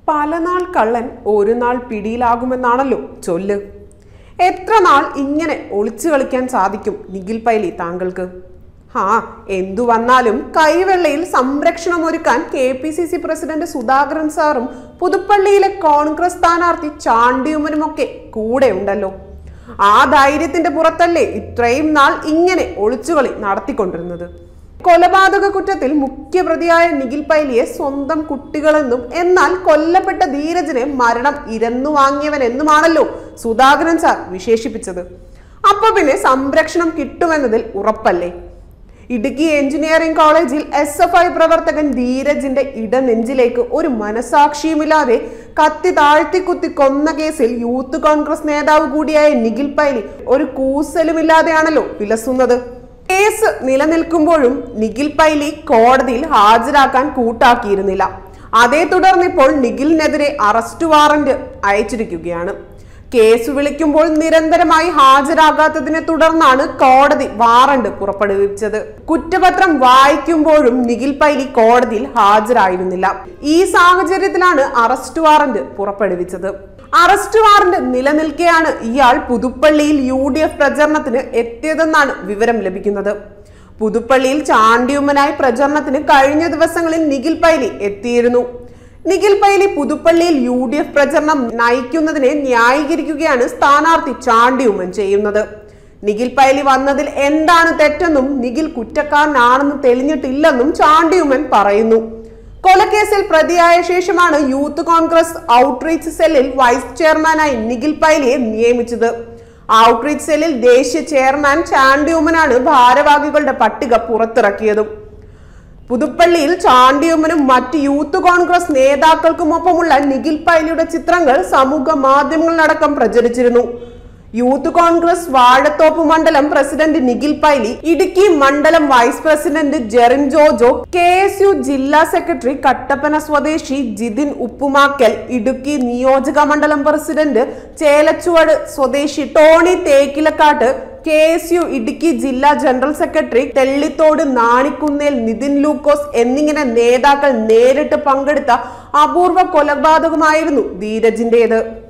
പല നാൾ കള്ളൻ ഒരു നാൾ പിടിയിലാകുമെന്നാണല്ലോ ചൊല്ല് എത്ര നാൾ ഇങ്ങനെ ഒളിച്ചു കളിക്കാൻ സാധിക്കും നിഖിൽ പൈലി താങ്കൾക്ക് ആ എന്തു വന്നാലും കൈവെള്ളയിൽ സംരക്ഷണം ഒരുക്കാൻ K P C C president Sudhakaran സാറും പുതുപ്പള്ളിയിലെ കോൺഗ്രസ് സ്ഥാനാർത്ഥി ചാണ്ടിയുമനുമൊക്കെ കൂടെ ഉണ്ടല്ലോ ആ ധൈര്യത്തിന്റെ പുറത്തല്ലേ ഇത്രയും നാൾ ഇങ്ങനെ ഒളിച്ചുകളി നടത്തിക്കൊണ്ടിരുന്നത് കൊലപാതക കുറ്റത്തിൽ മുഖ്യപ്രതിയായ നിഖിൽ പൈലിയെ സ്വന്തം കുട്ടികളെന്നും എന്നാൽ കൊല്ലപ്പെട്ട ധീരജിനെ മരണം ഇരന്നു വാങ്ങിയവനെന്നുമാണല്ലോ സുധാകരൻ സാർ വിശേഷിപ്പിച്ചത് അപ്പൊ പിന്നെ സംരക്ഷണം കിട്ടുമെന്നതിൽ ഉറപ്പല്ലേ ഇടുക്കി എഞ്ചിനീയറിംഗ് കോളേജിൽ എസ് എഫ് ഐ പ്രവർത്തകൻ ധീരജിന്റെ ഇടനെഞ്ചിലേക്ക് ഒരു മനസാക്ഷിയുമില്ലാതെ കത്തി താഴ്ത്തിക്കുത്തി കൊന്ന കേസിൽ യൂത്ത് കോൺഗ്രസ് നേതാവ് കൂടിയായ നിഖിൽ പൈലി ഒരു കൂസലുമില്ലാതെയാണല്ലോ വിലസുന്നത് കേസ് നിലനിൽക്കുമ്പോഴും നിഖിൽ പൈലി കോടതിയിൽ ഹാജരാക്കാൻ കൂട്ടാക്കിയിരുന്നില്ല അതേ തുടർന്ന് ഇപ്പോൾ നിഖിലിനെതിരെ അറസ്റ്റ് വാറന്റ് അയച്ചിരിക്കുകയാണ് കേസ് വിളിക്കുമ്പോൾ നിരന്തരമായി ഹാജരാകാത്തതിനെ തുടർന്നാണ് കോടതി വാറണ്ട് പുറപ്പെടുവിച്ചത് കുറ്റപത്രം വായിക്കുമ്പോഴും നിഖിൽ പൈലി കോടതിയിൽ ഹാജരായിരുന്നില്ല ഈ സാഹചര്യത്തിലാണ് അറസ്റ്റ് വാറന്റ് പുറപ്പെടുവിച്ചത് അറസ്റ്റ് വാറന്റ് നിലനിൽക്കെയാണ് ഇയാൾ പുതുപ്പള്ളിയിൽ യു ഡി എഫ് പ്രചരണത്തിന് എത്തിയതെന്നാണ് വിവരം ലഭിക്കുന്നത് പുതുപ്പള്ളിയിൽ ചാണ്ടിയുമ്മനായി പ്രചരണത്തിന് കഴിഞ്ഞ ദിവസങ്ങളിൽ നിഖിൽ പൈലി എത്തിയിരുന്നു നിഖിൽ പൈലി പുതുപ്പള്ളിയിൽ യു ഡി എഫ് പ്രചരണം നയിക്കുന്നതിനെ ന്യായീകരിക്കുകയാണ് സ്ഥാനാർത്ഥി ചാണ്ടിയുമ്മൻ ചെയ്യുന്നത് നിഖിൽ പൈലി വന്നതിൽ എന്താണ് തെറ്റെന്നും നിഖിൽ കുറ്റക്കാരനാണെന്ന് തെളിഞ്ഞിട്ടില്ലെന്നും ചാണ്ടിയുമ്മൻ പറയുന്നു കൊലക്കേസിൽ പ്രതിയായ ശേഷമാണ് യൂത്ത് കോൺഗ്രസ് ഔട്ട്റീച്ച് സെല്ലിൽ വൈസ് ചെയർമാനായി നിഖിൽ പൈലിയെ നിയമിച്ചത് ഔട്ട്റീച്ച് സെല്ലിൽ ദേശീയ ചെയർമാൻ ചാണ്ടിയുമ്മനാണ് ഭാരവാഹികളുടെ പട്ടിക പുറത്തിറക്കിയതും പുതുപ്പള്ളിയിൽ ചാണ്ടിയുമ്മനും മറ്റ് യൂത്ത് കോൺഗ്രസ് നേതാക്കൾക്കുമൊപ്പമുള്ള നിഖിൽ പൈലിയുടെ ചിത്രങ്ങൾ സമൂഹ മാധ്യമങ്ങളിലടക്കം പ്രചരിച്ചിരുന്നു യൂത്ത് കോൺഗ്രസ് വാഴത്തോപ്പ് മണ്ഡലം പ്രസിഡന്റ് നിഖിൽ പൈലി ഇടുക്കി മണ്ഡലം vice president Jerin Jojo K S U ജില്ലാ സെക്രട്ടറി കട്ടപ്പന സ്വദേശി ജിതിൻ ഉപ്പുമാക്കൽ ഇടുക്കി നിയോജക മണ്ഡലം പ്രസിഡന്റ് ചേലച്ചുവട് സ്വദേശി Tony Thekkilakkattu K S U Idukki ജില്ലാ ജനറൽ സെക്രട്ടറി തെള്ളിത്തോട് നാണിക്കുന്നേൽ നിതിൻ ലൂക്കോസ് എന്നിങ്ങനെ നേതാക്കൾ നേരിട്ട് പങ്കെടുത്ത അപൂർവ കൊലപാതകമായിരുന്നു ധീരജിന്റേത്